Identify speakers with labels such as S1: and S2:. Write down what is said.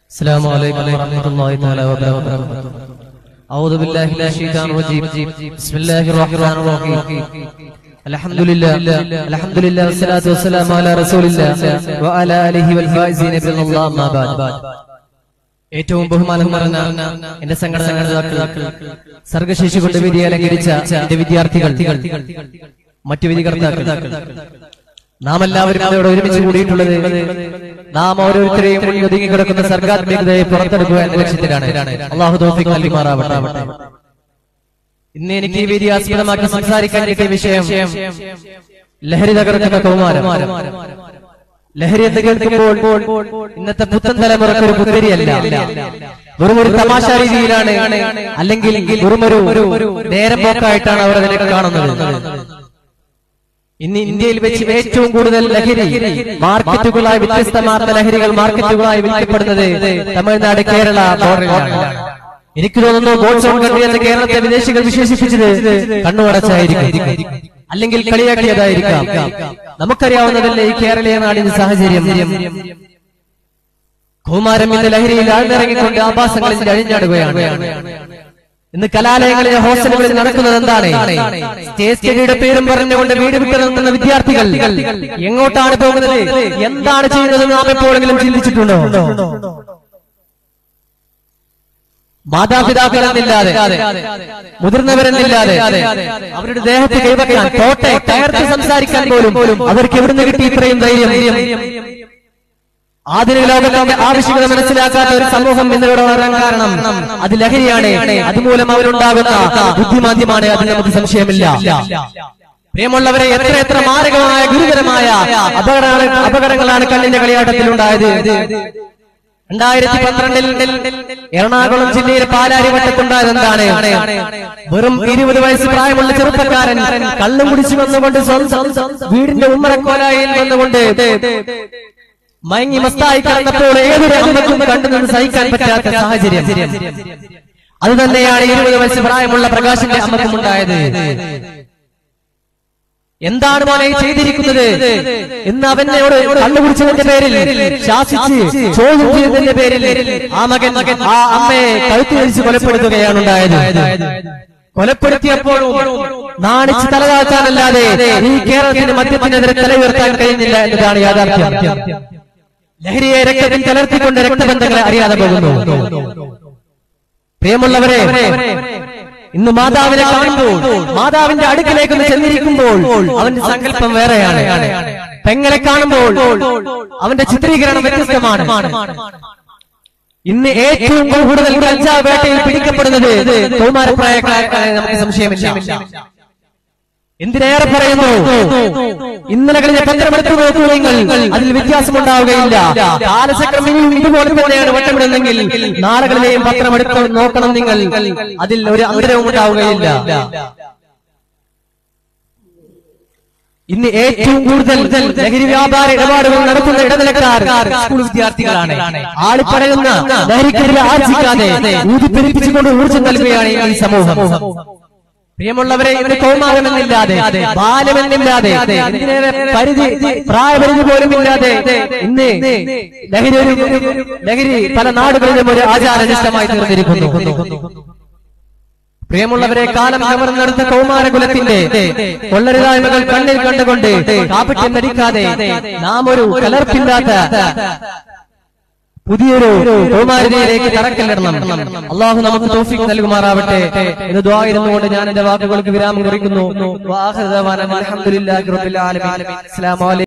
S1: السلام عليكم ورحمة الله تعالى وبركاته أعوذ بالله من الشيطان الرجيم بسم الله الرحمن الرحيم الحمد لله الحمد لله والصلاة والسلام على رسول الله وعلى آله والفائزين بإذن الله ما بعد ഏറ്റവും ബഹുമാനം നിറഞ്ഞ എന്റെ സംഘടന നേതാക്കൾ സർഗശേഷി കൊണ്ട് വിധി അലങ്കരിച്ച എന്റെ വിദ്യാർത്ഥികൾ മറ്റു വിധികർത്താക്കൾ നാം എല്ലാവരും ഇവിടെ ഒരുമിച്ച് കൂടിയിട്ടുള്ളത് നാം ഓരോരുത്തരെയും മുന്നിൽ ഒതുങ്ങി കിടക്കുന്ന സർഗാത്മകതയെ പുറത്തെടുക്കുക എന്ന ലക്ഷ്യത്തിലാണ് അള്ളാഹു തോഫിക് നൽകുമാറാവട്ടെ ഇന്ന് എനിക്ക് ഈ വേദി ആസ്പദമാക്കി സംസാരിക്കാൻ കിട്ടിയ വിഷയം ലഹരി തകർക്കുന്ന കൗമാരം ലഹരി എന്ന് കേൾക്കുമ്പോൾ ഇന്നത്തെ പുത്തൻ തലമുറക്ക് ഒരു പുത്തരിയല്ല വെറും ഒരു തമാശ രീതിയിലാണ് അല്ലെങ്കിൽ വെറും ഒരു നേരം പോക്കായിട്ടാണ് അവർ അതിനെ കാണുന്നത് ഇന്ന് ഇന്ത്യയിൽ വെച്ച് ഏറ്റവും കൂടുതൽ ലഹരി മാർക്കറ്റുകളായി വ്യത്യസ്തമാർന്ന ലഹരികൾ മാർക്കറ്റുകളായി വിൽക്കപ്പെടുന്നത് തമിഴ്നാട് കേരള ബോർഡറിലാണ് എനിക്ക് തോന്നുന്നു ഗോഡ്സ് ഓൺ കൺട്രി എന്ന് കേരളത്തെ വിദേശികൾ വിശേഷിപ്പിച്ചത് കണ്ണുടച്ചായിരിക്കും അല്ലെങ്കിൽ കളിയാക്കിയതായിരിക്കാം നമുക്കറിയാവുന്നതല്ലേ ഈ കേരളീയ നാടിന്റെ സാഹചര്യം കൗമാരം ഇന്ന് ലഹരിയിൽ ആഴ്ന്നിറങ്ങിക്കൊണ്ട് ആഭാസങ്ങളിൽ അഴിഞ്ഞാടുകയാണ് ഇന്ന് കലാലയങ്ങളിലെ ഹോസ്റ്റലുകളിൽ നടക്കുന്നത് എന്താണ് സ്റ്റേജ് സ്റ്റഡിയുടെ പേരും പറഞ്ഞുകൊണ്ട് വീട് വിട്ട് നിൽക്കുന്ന വിദ്യാർത്ഥികൾ എങ്ങോട്ടാണ് പോകുന്നത് എന്താണ് ചെയ്യുന്നത് നാം എപ്പോഴെങ്കിലും ചിന്തിച്ചിട്ടുണ്ടോ മാതാപിതാക്കളെന്നില്ലാതെ മുതിർന്നവരെന്നില്ലാതെ അവരുടെ ദേഹത്ത് കൈവക്കാൻ കോട്ടെ കയർത്ത് സംസാരിക്കാൻ പോലും അവർക്ക് എവിടുന്ന് കിട്ടി ഇത്രയും ധൈര്യം ആധുനിക ലോകത്തിന്റെ ആവശ്യകത മനസ്സിലാക്കാത്ത ഒരു സമൂഹം ഇന്നിവിടെ വളരാൻ കാരണം അത് ലഹരിയാണ് അതുമൂലം അവരുണ്ടാകുന്ന ബുദ്ധിമാന്ദ്യമാണ് അതിന് നമുക്ക് സംശയമില്ല പ്രിയമുള്ളവരെ എത്ര എത്ര മാരകമായ ഗുരുതരമായ അപകടങ്ങളാണ് അപകടങ്ങളാണ് കണ്ണിന്റെ കളിയാട്ടത്തിൽ ഉണ്ടായത് രണ്ടായിരത്തി പന്ത്രണ്ടിൽ എറണാകുളം ജില്ലയിലെ പാലാരി വട്ടത്തുണ്ടായത് എന്താണ് വെറും ഇരുപത് വയസ്സ് പ്രായമുള്ള ചെറുപ്പക്കാരൻ കള്ളും കുടിച്ചു വന്നുകൊണ്ട് സ്വന്തം വീടിന്റെ ഉമ്മറക്കോലായിൽ വന്നുകൊണ്ട് മയങ്ങി മസ്തായി കിടന്നപ്പോൾ ഏതൊരു അമ്മക്കും കണ്ടുനിന്ന് സഹിക്കാൻ പറ്റാത്ത സാഹചര്യം അത് തന്നെയാണ് ഇരുപത് വയസ്സ് പ്രായമുള്ള പ്രകാശിന്റെ അമ്മക്കും ഉണ്ടായത് എന്താണ് മോനെ ഈ ചെയ്തിരിക്കുന്നത് എന്ന് അവനോട് കണ്ടുപിടിച്ചതിന്റെ പേരിൽ ശാസിച്ച് ചോദ്യം ചെയ്തതിന്റെ പേരിൽ ആ മകൻ ആ അമ്മയെ കഴുത്തു ധരിച്ച് കൊലപ്പെടുത്തുകയാണ് ഉണ്ടായത് കൊലപ്പെടുത്തിയപ്പോഴും നാണിച്ച് തലതാഴ്ത്താനല്ലാതെ ഈ കേരളത്തിന്റെ മദ്യത്തിനെതിരെ തല ഉയർത്താൻ കഴിയുന്നില്ല എന്നതാണ് യാഥാർത്ഥ്യം ലഹരിയെ രക്തത്തിൽ കലർത്തിക്കൊണ്ട് രക്തബന്ധങ്ങളെ അറിയാതെ പോകുന്നു പ്രിയമുള്ളവരെ ഇന്ന് മാതാവിനെ കാണുമ്പോൾ മാതാവിന്റെ അടുക്കിലേക്ക് ഒന്ന് ചെന്നിരിക്കുമ്പോൾ അവന്റെ സങ്കല്പം വേറെയാണ് പെങ്ങളെ കാണുമ്പോൾ അവന്റെ ചിത്രീകരണം വ്യത്യസ്തമാണ് ഇന്ന് ഏറ്റവും കൂടുതൽ കഞ്ചാവ് വേട്ടയിൽ പിടിക്കപ്പെടുന്നത് കൗമാരപ്രായക്കാരെ നമുക്ക് സംശയമില്ല എന്തിനേറെ പറയുന്നു ഇന്നലകളിലെ പത്രമെടുത്തു നോക്കൂ നിങ്ങൾ അതിൽ വ്യത്യാസമുണ്ടാവുകയില്ല കാലചക്രം ഇനിയും ഇതുപോലെ തന്നെയാണ് വട്ടമിടുന്നെങ്കിൽ നാളുകളിലെയും പത്രമെടുത്ത് നോക്കണം നിങ്ങൾ അതിൽ ഒരു അന്തരവും ഉണ്ടാവുകയില്ല ഇന്ന് ഏറ്റവും കൂടുതൽ ലഹരി വ്യാപാര ഇടപാടുകൾ നടത്തുന്ന ഇടനിലക്കാർ സ്കൂൾ വിദ്യാർത്ഥികളാണ് ആളി പറയുന്ന ലഹരിക്കെതിരെ ആർജിക്കാതെ ഊതിപ്പെരിപ്പിച്ചുകൊണ്ട് ഊർജ്ജം നൽകുകയാണ് ഈ സമൂഹം പ്രിയമുള്ളവരെ ഇവന് കൗമാരമെന്നില്ലാതെ ബാലമെന്നില്ലാതെ എന്തിനേറെ പരിധി പ്രായപരിധി പോലും ഇല്ലാതെ ഇന്ന് ലഹരി ഒരു ലഹരി പല നാടുകളിലും ഒരു ആചാരനിഷ്ഠമായി തീർന്നിരിക്കുന്നു പ്രിയമുള്ളവരെ കാലം കവർന്നെടുത്ത കൗമാരകുലത്തിന്റെ കൊള്ളരുതായ്മകൾ കണ്ണിൽ കണ്ടുകൊണ്ട് കാപ്പറ്റ്യം നടിക്കാതെ നാം ഒരു കലർപ്പില്ലാത്ത പുതിയൊരു കൗമാരതയിലേക്ക് കടക്കലിടണം അള്ളാഹു നമുക്ക് തോഫിക്ക് നൽകുമാറാവട്ടെ എന്ന് ദ്വായിരുന്നുകൊണ്ട് ഞാൻ എന്റെ വാക്കുകൾക്ക് വിരാമം കുറിക്കുന്നു അലഹമുല്ലാ അസ്ലാം